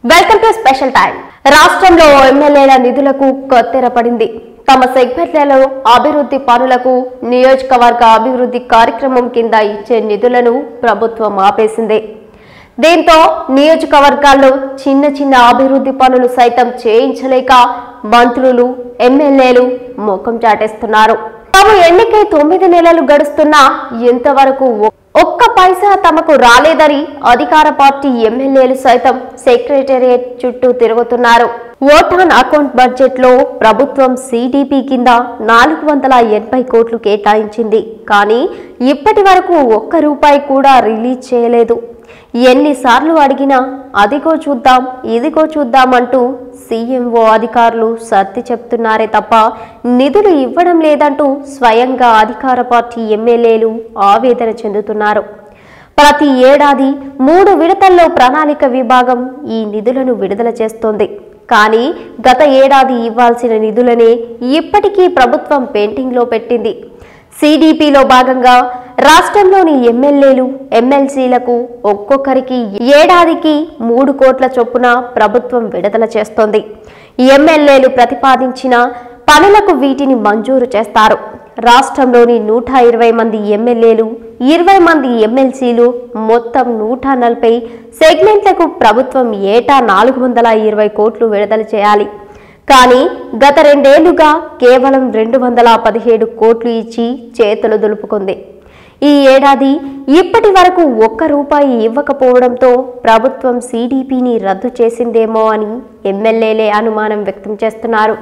welcome to special time రాష్ట్రంలో ఎమ్మెల్యేల నిధులకు కొత్తెర పడింది తమ సెగ్మెంట్లలో అభివృద్ధి పనులకు నియోజకవర్గ అభివృద్ధి కార్యక్రమం కింద ఇచ్చే నిధులను ప్రభుత్వం ఆపేసింది దీంతో నియోజకవర్గాల్లో చిన్న చిన్న అభివృద్ధి పనులు సైతం చేయించలేక మంత్రులు ఎమ్మెల్యేలు ముఖం చాటేస్తున్నారు తాము ఎన్నికై తొమ్మిది నెలలు గడుస్తున్నా ఇంతవరకు ఒ- ఒక్క పైసా తమకు రాలేదని అధికార పార్టీ ఎమ్మెల్యేలు సైతం సెక్రటేరియట్ చుట్టూ తిరుగుతున్నారు ఓటాన్ అకౌంట్ బడ్జెట్ లో ప్రభుత్వం సిడిపి కింద నాలుగు వందల ఎనభై కోట్లు కేటాయించింది కానీ ఇప్పటి వరకు ఒక్క రూపాయి కూడా రిలీజ్ చేయలేదు ఎన్నిసార్లు అడిగినా అదిగో చూద్దాం ఇదిగో చూద్దాం అంటూ సీఎంఓ అధికారులు సర్ది చెప్తున్నారే తప్ప నిధులు ఇవ్వడం లేదంటూ స్వయంగా అధికార పార్టీ ఎమ్మెల్యేలు ఆవేదన చెందుతున్నారు ప్రతి ఏడాది మూడు విడతల్లో ప్రణాళిక విభాగం ఈ నిధులను విడుదల చేస్తోంది కానీ గత ఏడాది ఇవ్వాల్సిన నిధులనే ఇప్పటికీ ప్రభుత్వం పెయింటింగ్లో పెట్టింది సిడిపిలో భాగంగా రాష్ట్రంలోని ఎమ్మెల్యేలు ఎమ్మెల్సీలకు ఒక్కొక్కరికి ఏడాదికి మూడు కోట్ల చొప్పున ప్రభుత్వం విడుదల చేస్తోంది ఎమ్మెల్యేలు ప్రతిపాదించిన పనులకు వీటిని మంజూరు చేస్తారు రాష్ట్రంలోని నూట ఇరవై మంది ఎమ్మెల్యేలు ఇరవై మంది ఎమ్మెల్సీలు మొత్తం నూట నలభై సెగ్మెంట్లకు ప్రభుత్వం ఏటా నాలుగు వందల ఇరవై కోట్లు విడుదల చేయాలి కానీ గత రెండేళ్లుగా కేవలం రెండు వందల పదిహేడు కోట్లు ఇచ్చి చేతులు దులుపుకుంది ఈ ఏడాది ఇప్పటి వరకు ఒక్క రూపాయి ఇవ్వకపోవడంతో ప్రభుత్వం సిడిపిని రద్దు చేసిందేమో అని ఎమ్మెల్యేలే అనుమానం వ్యక్తం చేస్తున్నారు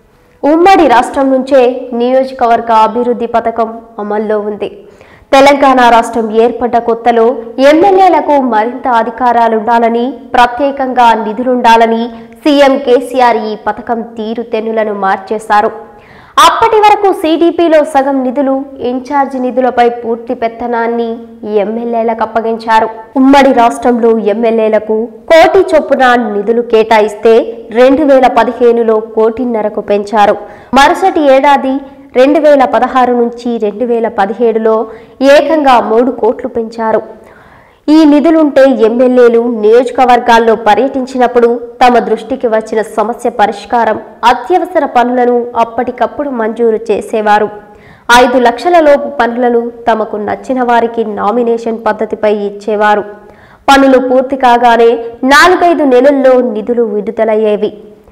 ఉమ్మడి రాష్ట్రం నుంచే నియోజకవర్గ అభివృద్ధి పథకం అమల్లో ఉంది తెలంగాణ రాష్ట్రం ఏర్పడ్డ కొత్తలో ఎమ్మెల్యేలకు మరింత అధికారాలుండాలని ప్రత్యేకంగా నిధులుండాలని సీఎం కేసీఆర్ ఈ పథకం తీరుతెన్నులను మార్చేశారు అప్పటి వరకు సిడిపిలో సగం నిధులు ఇన్ఛార్జి నిధులపై పూర్తి పెత్తనాన్ని ఎమ్మెల్యేలకు అప్పగించారు ఉమ్మడి రాష్ట్రంలో ఎమ్మెల్యేలకు కోటి చొప్పున నిధులు కేటాయిస్తే రెండు వేల పదిహేనులో కోటిన్నరకు పెంచారు మరుసటి ఏడాది రెండు వేల పదహారు నుంచి రెండు వేల పదిహేడులో ఏకంగా మూడు కోట్లు పెంచారు ఈ నిధులుంటే ఎమ్మెల్యేలు నియోజకవర్గాల్లో పర్యటించినప్పుడు తమ దృష్టికి వచ్చిన సమస్య పరిష్కారం అత్యవసర పనులను అప్పటికప్పుడు మంజూరు చేసేవారు ఐదు లక్షల లోపు పనులను తమకు నచ్చిన వారికి నామినేషన్ పద్ధతిపై ఇచ్చేవారు పనులు పూర్తి కాగానే నాలుగైదు నెలల్లో నిధులు విడుదలయ్యేవి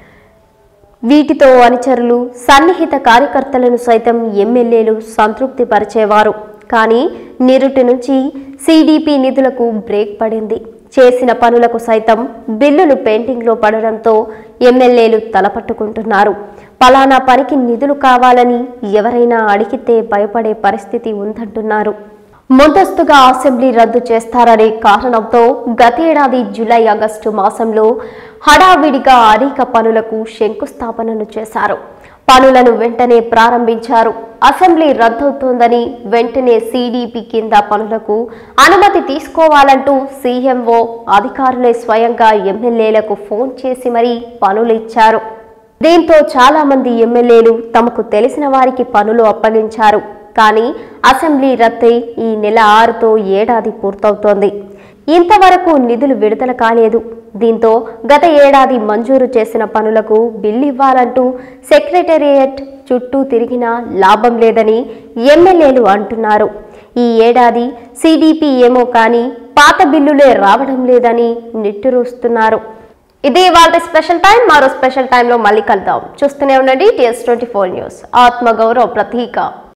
వీటితో అనుచరులు సన్నిహిత కార్యకర్తలను సైతం ఎమ్మెల్యేలు సంతృప్తి పరిచేవారు కానీ నిరుటి నుంచి సిడిపి నిధులకు బ్రేక్ పడింది చేసిన పనులకు సైతం బిల్లులు పెయింటింగ్లో పడడంతో ఎమ్మెల్యేలు తలపట్టుకుంటున్నారు పలానా పనికి నిధులు కావాలని ఎవరైనా అడిగితే భయపడే పరిస్థితి ఉందంటున్నారు ముందస్తుగా అసెంబ్లీ రద్దు చేస్తారనే కారణంతో గతేడాది జూలై ఆగస్టు మాసంలో హడావిడిగా అనేక పనులకు శంకుస్థాపనలు చేశారు పనులను వెంటనే ప్రారంభించారు అసెంబ్లీ రద్దవుతోందని వెంటనే సిడిపి కింద పనులకు అనుమతి తీసుకోవాలంటూ సీఎంఓ అధికారులే స్వయంగా ఎమ్మెల్యేలకు ఫోన్ చేసి మరీ పనులు ఇచ్చారు దీంతో చాలా మంది ఎమ్మెల్యేలు తమకు తెలిసిన వారికి పనులు అప్పగించారు కానీ అసెంబ్లీ రద్దై ఈ నెల ఆరుతో ఏడాది పూర్తవుతోంది ఇంతవరకు నిధులు విడుదల కాలేదు దీంతో గత ఏడాది మంజూరు చేసిన పనులకు బిల్లు ఇవ్వాలంటూ సెక్రటేరియట్ చుట్టూ తిరిగినా లాభం లేదని ఎమ్మెల్యేలు అంటున్నారు ఈ ఏడాది సిడిపి ఏమో కానీ పాత బిల్లులే రావడం లేదని నిట్టూరుస్తున్నారు ఇది వాళ్ళ స్పెషల్ టైం మరో స్పెషల్ టైంలో మళ్ళీ కలుద్దాం చూస్తూనే ఉండండి టీఎస్ ట్వంటీ ఫోర్ న్యూస్ ఆత్మగౌరవ ప్రతీక